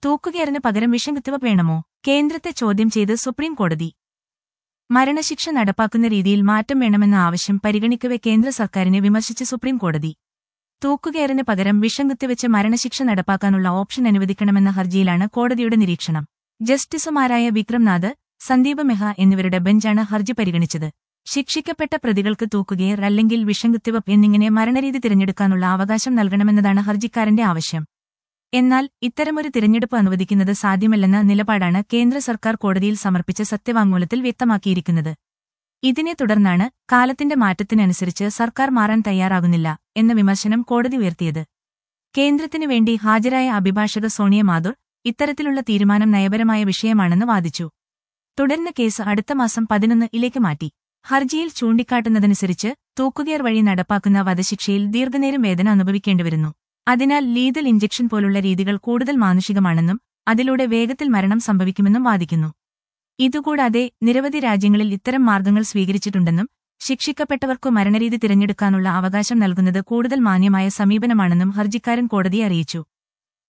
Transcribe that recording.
തൂക്കുകയറിന് പകരം വിഷംകുത്തിവ വേണമോ കേന്ദ്രത്തെ ചോദ്യം ചെയ്ത് സുപ്രീം കോടതി മരണശിക്ഷ നടപ്പാക്കുന്ന രീതിയിൽ മാറ്റം വേണമെന്ന ആവശ്യം പരിഗണിക്കവെ കേന്ദ്ര സർക്കാരിനെ വിമർശിച്ച് സുപ്രീം കോടതി തൂക്കുകയറിന് പകരം വിഷം കുത്തിവെച്ച് മരണശിക്ഷ നടപ്പാക്കാനുള്ള ഓപ്ഷൻ അനുവദിക്കണമെന്ന ഹർജിയിലാണ് കോടതിയുടെ നിരീക്ഷണം ജസ്റ്റിസുമാരായ വിക്രംനാഥ് സന്ദീപ് മെഹ എന്നിവരുടെ ബെഞ്ചാണ് ഹർജി പരിഗണിച്ചത് ശിക്ഷിക്കപ്പെട്ട പ്രതികൾക്ക് തൂക്കുകയർ അല്ലെങ്കിൽ വിഷംകുത്തിവപ്പ് എന്നിങ്ങനെ മരണരീതി തിരഞ്ഞെടുക്കാനുള്ള അവകാശം നൽകണമെന്നതാണ് ഹർജിക്കാരന്റെ ആവശ്യം എന്നാൽ ഇത്തരമൊരു തിരഞ്ഞെടുപ്പ് അനുവദിക്കുന്നത് സാധ്യമല്ലെന്ന നിലപാടാണ് കേന്ദ്ര സർക്കാർ കോടതിയിൽ സമർപ്പിച്ച സത്യവാങ്മൂലത്തിൽ വ്യക്തമാക്കിയിരിക്കുന്നത് ഇതിനെ തുടർന്നാണ് കാലത്തിന്റെ മാറ്റത്തിനനുസരിച്ച് സർക്കാർ മാറാൻ തയ്യാറാകുന്നില്ല എന്ന വിമർശനം കോടതി ഉയർത്തിയത് കേന്ദ്രത്തിനു വേണ്ടി ഹാജരായ അഭിഭാഷക സോണിയ മാഥുർ ഇത്തരത്തിലുള്ള തീരുമാനം നയപരമായ വിഷയമാണെന്ന് വാദിച്ചു തുടർന്ന് കേസ് അടുത്ത മാസം പതിനൊന്ന് ഇലേക്ക് മാറ്റി ഹർജിയിൽ ചൂണ്ടിക്കാട്ടുന്നതനുസരിച്ച് തൂക്കുകയർ വഴി നടപ്പാക്കുന്ന വധശിക്ഷയിൽ ദീർഘനേരം വേദന അനുഭവിക്കേണ്ടിവരുന്നു അതിനാൽ ലീതൽ ഇഞ്ചക്ഷൻ പോലുള്ള രീതികൾ കൂടുതൽ മാനുഷികമാണെന്നും അതിലൂടെ വേഗത്തിൽ മരണം സംഭവിക്കുമെന്നും വാദിക്കുന്നു ഇതുകൂടാതെ നിരവധി രാജ്യങ്ങളിൽ ഇത്തരം മാർഗങ്ങൾ സ്വീകരിച്ചിട്ടുണ്ടെന്നും ശിക്ഷിക്കപ്പെട്ടവർക്കു മരണരീതി തിരഞ്ഞെടുക്കാനുള്ള അവകാശം നൽകുന്നത് കൂടുതൽ മാന്യമായ സമീപനമാണെന്നും ഹർജിക്കാരൻ കോടതിയെ അറിയിച്ചു